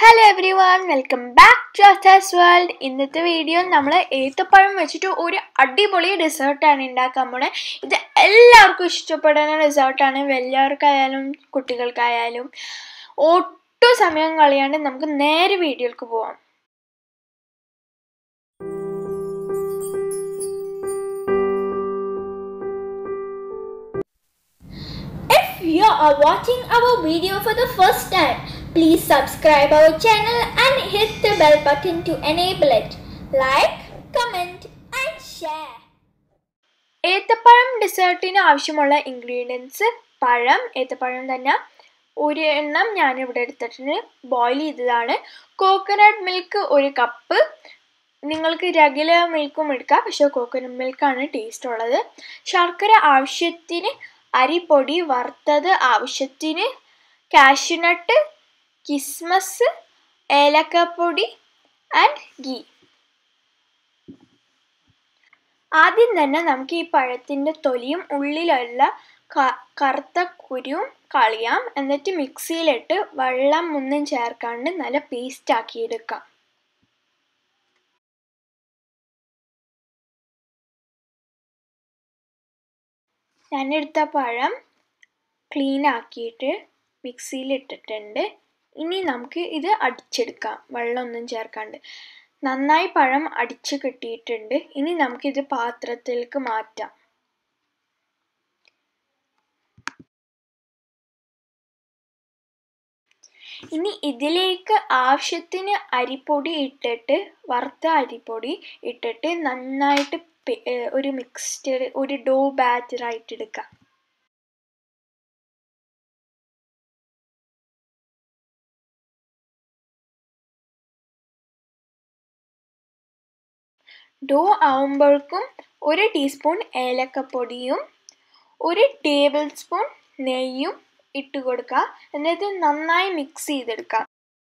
Hello everyone welcome back to അസ്റ്റാസ് world ഇന്നത്തെ video നമ്മൾ ഏത്തപ്പഴം വെച്ചിട്ട് ഒരു അടിപൊളി ഡെസേർട്ടാണ് ഉണ്ടാക്കാൻ പോണേ ഇത് എല്ലാവർക്കും ഇഷ്ടപ്പെടുന്ന ഡെസേർട്ടാണ് വലിയവർക്കായാലും കുട്ടികൾക്കായാലും ഒട്ടും സമയം കളയാണ്ട് നമുക്ക് നേരെ വീഡിയോയിലേക്ക് പോവാം If you are watching our video for the first time, please subscribe our channel and hit the bell button to enable it. Like, comment and share. ഏത്തപ്പഴം ഡെസേർട്ടിന് ആവശ്യമുള്ള ഇൻഗ്രീഡിയൻസ് പഴം ഏത്തപ്പഴം തന്നെ ഒരു എണ്ണം ഞാനിവിടെ എടുത്തിട്ടുണ്ട് ബോയിൽ ചെയ്തതാണ് കോക്കനട്ട് മിൽക്ക് ഒരു കപ്പ് നിങ്ങൾക്ക് റെഗുലർ മിൽക്കും എടുക്കാം പക്ഷേ കോക്കനട്ട് മിൽക്കാണ് ടേസ്റ്റ് ഉള്ളത് ശർക്കര ആവശ്യത്തിന് അരിപ്പൊടി വറുത്തത് ആവശ്യത്തിന് കാഷ്യൂനട്ട് കിസ്മസ് ഏലക്കപ്പൊടി ആൻഡ് ഗീ ആദ്യം തന്നെ നമുക്ക് ഈ പഴത്തിൻ്റെ തൊലിയും ഉള്ളിലുള്ള കറുത്ത കുരുവും കളയാം എന്നിട്ട് മിക്സിയിലിട്ട് വെള്ളം ഒന്നും ചേർക്കാണ്ട് നല്ല പേസ്റ്റ് ആക്കി എടുക്കാം ഞാനെടുത്ത പഴം ക്ലീൻ ആക്കിയിട്ട് മിക്സിയിൽ ഇട്ടിട്ടുണ്ട് ഇനി നമുക്ക് ഇത് അടിച്ചെടുക്കാം വെള്ളമൊന്നും ചേർക്കാണ്ട് നന്നായി പഴം അടിച്ച് കിട്ടിയിട്ടുണ്ട് ഇനി നമുക്കിത് പാത്രത്തിലേക്ക് മാറ്റാം ഇനി ഇതിലേക്ക് ആവശ്യത്തിന് അരിപ്പൊടി ഇട്ടിട്ട് വറുത്ത അരിപ്പൊടി ഇട്ടിട്ട് നന്നായിട്ട് ഒരു മിക്സ്ചർ ഒരു ഡോ ബാറ്റർ ആയിട്ട് എടുക്കാം ഡോ ആവുമ്പോഴേക്കും ഒരു ടീസ്പൂൺ ഏലക്കപ്പൊടിയും ഒരു ടേബിൾ സ്പൂൺ നെയ്യും ഇട്ട് കൊടുക്കുക എന്നിട്ട് നന്നായി മിക്സ് ചെയ്തെടുക്കാം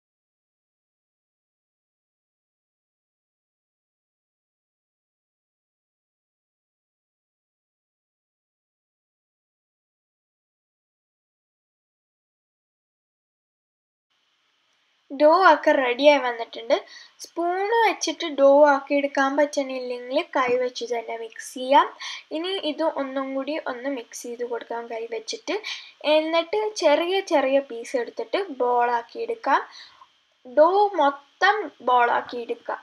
ഡോ ഒക്കെ റെഡിയായി വന്നിട്ടുണ്ട് സ്പൂണ് വെച്ചിട്ട് ഡോ ആക്കി എടുക്കാൻ പറ്റണില്ലെങ്കിൽ കൈ വെച്ച് തന്നെ മിക്സ് ചെയ്യാം ഇനി ഇത് ഒന്നും കൂടി ഒന്ന് മിക്സ് ചെയ്ത് കൊടുക്കാം കൈ വെച്ചിട്ട് എന്നിട്ട് ചെറിയ ചെറിയ പീസ് എടുത്തിട്ട് ബോളാക്കി എടുക്കാം ഡോ മൊത്തം ബോളാക്കി എടുക്കാം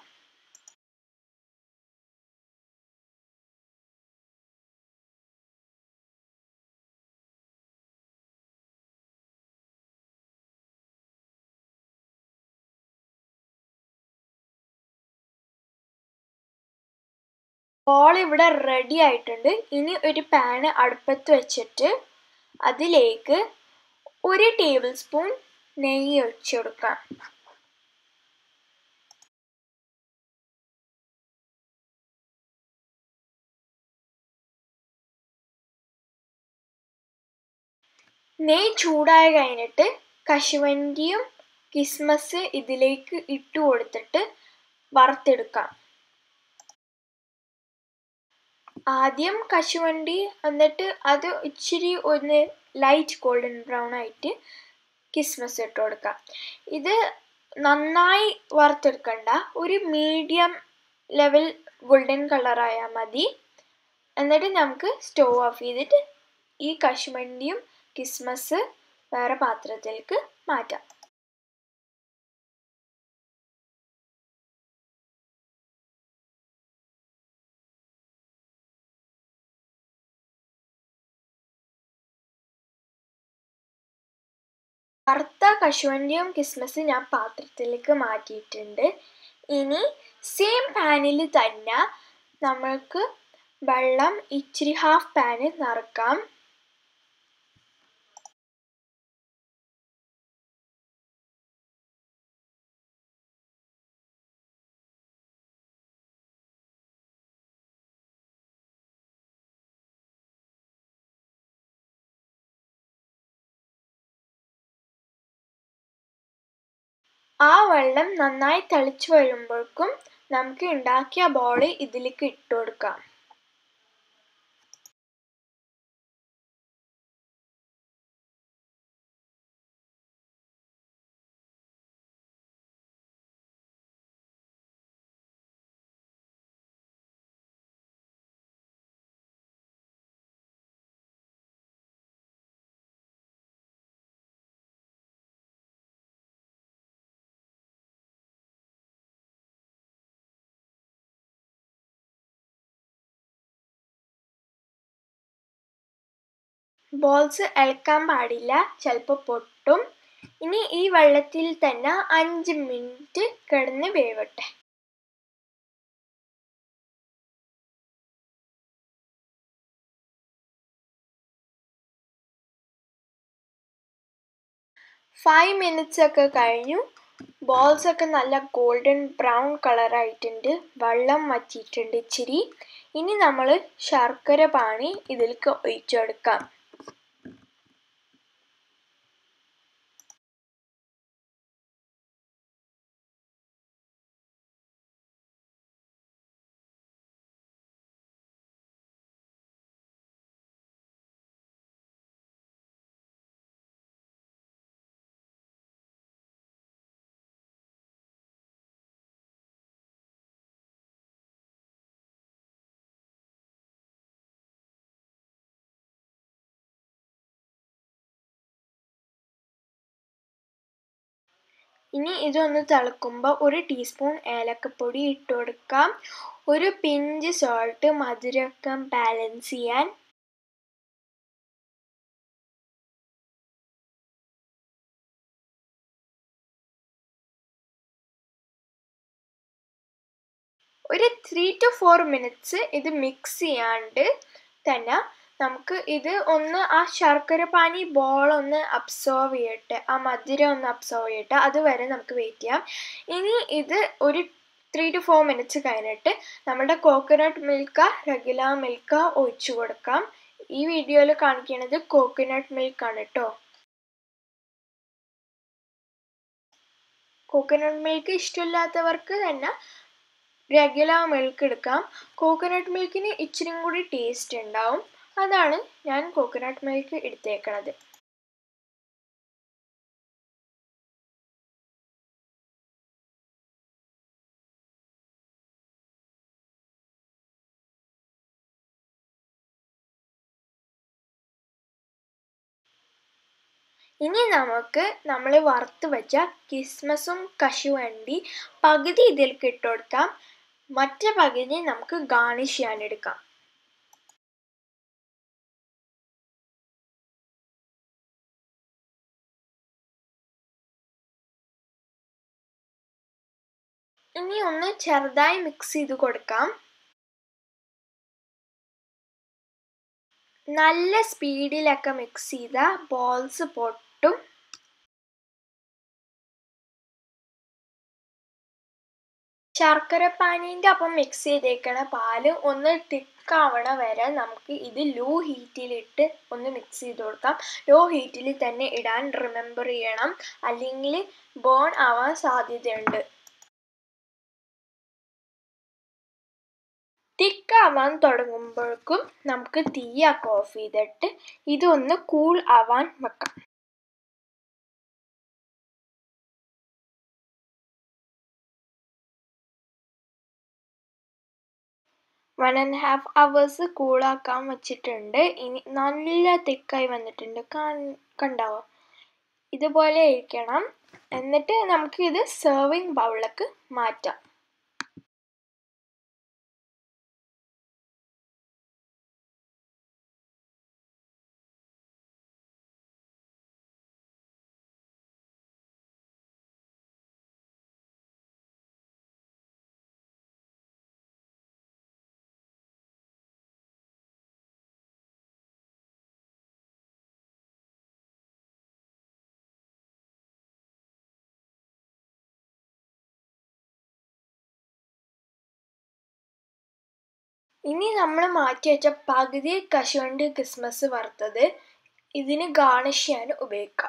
ബോൾ ഇവിടെ റെഡി ആയിട്ടുണ്ട് ഇനി ഒരു പാന് അടുപ്പത്ത് വെച്ചിട്ട് അതിലേക്ക് ഒരു ടേബിൾ സ്പൂൺ നെയ്യ് ഒഴിച്ചു കൊടുക്കാം നെയ്യ് ചൂടായി കഴിഞ്ഞിട്ട് കശുവണ്ടിയും കിസ്മസ് ഇതിലേക്ക് ഇട്ട് കൊടുത്തിട്ട് വറുത്തെടുക്കാം ആദ്യം കശുവണ്ടി എന്നിട്ട് അത് ഇച്ചിരി ഒന്ന് ലൈറ്റ് ഗോൾഡൻ ബ്രൗൺ ആയിട്ട് കിസ്മസ് ഇട്ട് കൊടുക്കാം ഇത് നന്നായി വറുത്തെടുക്കണ്ട ഒരു മീഡിയം ലെവൽ ഗോൾഡൻ കളറായാൽ മതി എന്നിട്ട് നമുക്ക് സ്റ്റവ് ഓഫ് ചെയ്തിട്ട് ഈ കശുവണ്ടിയും കിസ്മസ് വേറെ പാത്രത്തിലേക്ക് മാറ്റാം വറുത്ത കശുവണ്ടിയും കിസ്മസ് ഞാൻ പാത്രത്തിലേക്ക് മാറ്റിയിട്ടുണ്ട് ഇനി സെയിം പാനിൽ തന്നെ നമ്മൾക്ക് വെള്ളം ഇച്ചിരി ഹാഫ് പാന് നിറക്കാം ആ വെള്ളം നന്നായി തിളച്ച് വരുമ്പോഴേക്കും നമുക്ക് ഉണ്ടാക്കിയ ബോള് ഇതിലേക്ക് ഇട്ട് കൊടുക്കാം ബോൾസ് ഇളക്കാൻ പാടില്ല ചിലപ്പോൾ പൊട്ടും ഇനി ഈ വെള്ളത്തിൽ തന്നെ അഞ്ച് മിനിറ്റ് കിടന്ന് വേവട്ടെ ഫൈവ് മിനിറ്റ്സ് ഒക്കെ കഴിഞ്ഞു ബോൾസ് ഒക്കെ നല്ല ഗോൾഡൻ ബ്രൗൺ കളറായിട്ടുണ്ട് വെള്ളം വറ്റിയിട്ടുണ്ട് ഇച്ചിരി ഇനി നമ്മൾ ശർക്കര പാനി ഇതിലേക്ക് ഒഴിച്ചെടുക്കാം ഇനി ഇതൊന്ന് തിളക്കുമ്പോൾ ഒരു ടീസ്പൂൺ ഏലക്കപ്പൊടി ഇട്ട് കൊടുക്കാം ഒരു പിഞ്ച് സോൾട്ട് മധുരക്കം ബാലൻസ് ചെയ്യാൻ ഒരു ത്രീ ടു ഫോർ മിനിറ്റ്സ് ഇത് മിക്സ് ചെയ്യാണ്ട് തന്നെ നമുക്ക് ഇത് ഒന്ന് ആ ശർക്കര പാനി ബോൾ ഒന്ന് അബ്സോർവ് ചെയ്യട്ടെ ആ മധുരം ഒന്ന് അബ്സോർവ് ചെയ്യട്ടെ അതുവരെ നമുക്ക് വെയിറ്റ് ചെയ്യാം ഇനി ഇത് ഒരു ത്രീ ടു ഫോർ മിനിറ്റ്സ് കഴിഞ്ഞിട്ട് നമ്മുടെ കോക്കനട്ട് മിൽക്ക റെഗുലർ മിൽക്ക ഒഴിച്ചു കൊടുക്കാം ഈ വീഡിയോയിൽ കാണിക്കുന്നത് കോക്കനട്ട് മിൽക്കാണ് കേട്ടോ കോക്കനട്ട് മിൽക്ക് ഇഷ്ടമില്ലാത്തവർക്ക് തന്നെ റെഗുലർ മിൽക്ക് എടുക്കാം കോക്കനട്ട് മിൽക്കിന് ഇച്ചിരി കൂടി ടേസ്റ്റ് ഉണ്ടാവും അതാണ് ഞാൻ കോക്കനട്ട് മിൽക്ക് എടുത്തേക്കണത് ഇനി നമുക്ക് നമ്മൾ വറുത്ത് വെച്ച കിസ്മസും കശുവണ്ടി പകുതി ഇതിലേക്ക് ഇട്ട് കൊടുക്കാം മറ്റേ പകുതി നമുക്ക് ഗാർണിഷ് ചെയ്യാൻ എടുക്കാം ഇനി ഒന്ന് ചെറുതായി മിക്സ് ചെയ്ത് കൊടുക്കാം നല്ല സ്പീഡിലൊക്കെ മിക്സ് ചെയ്ത ബോൾസ് പൊട്ടും ശർക്കര പാനീൻ്റെ ഒപ്പം മിക്സ് ചെയ്തേക്കണ പാല് ഒന്ന് തിക്കാവണ വരെ നമുക്ക് ഇത് ലോ ഹീറ്റിലിട്ട് ഒന്ന് മിക്സ് ചെയ്ത് കൊടുക്കാം ലോ ഹീറ്റിൽ തന്നെ ഇടാൻ റിമെമ്പർ ചെയ്യണം അല്ലെങ്കിൽ ബേൺ ആവാൻ സാധ്യതയുണ്ട് തിക്കാവാൻ തുടങ്ങുമ്പോഴേക്കും നമുക്ക് തീയൊക്കെ ഓഫ് ചെയ്തിട്ട് ഇതൊന്ന് കൂൾ ആവാൻ വെക്കാം വൺ ആൻഡ് ഹാഫ് അവേഴ്സ് കൂളാക്കാൻ വെച്ചിട്ടുണ്ട് ഇനി നല്ല തിക്കായി വന്നിട്ടുണ്ട് കണ്ടാവോ ഇതുപോലെ ഇരിക്കണം എന്നിട്ട് നമുക്ക് ഇത് സെർവിങ് ബൗളിലേക്ക് മാറ്റാം ഇനി നമ്മൾ മാറ്റി വെച്ച പകുതി കശുവണ്ടി ക്രിസ്മസ് വറുത്തത് ഇതിന് ഗാർണിഷ് ചെയ്യാൻ ഉപയോഗിക്കാം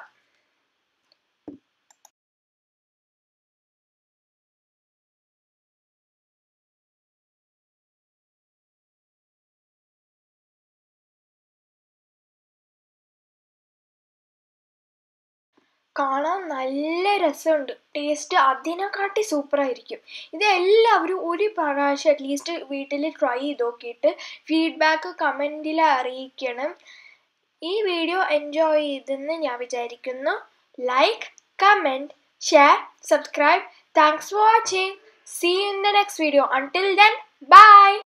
കാണാൻ നല്ല രസമുണ്ട് ടേസ്റ്റ് അതിനെക്കാട്ടി സൂപ്പറായിരിക്കും ഇത് എല്ലാവരും ഒരു പ്രാവശ്യം അറ്റ്ലീസ്റ്റ് വീട്ടിൽ ട്രൈ ചെയ്ത് നോക്കിയിട്ട് ഫീഡ്ബാക്ക് കമൻറ്റിൽ അറിയിക്കണം ഈ വീഡിയോ എൻജോയ് ചെയ്തെന്ന് ഞാൻ വിചാരിക്കുന്നു like comment share subscribe thanks for watching see in the next video until then by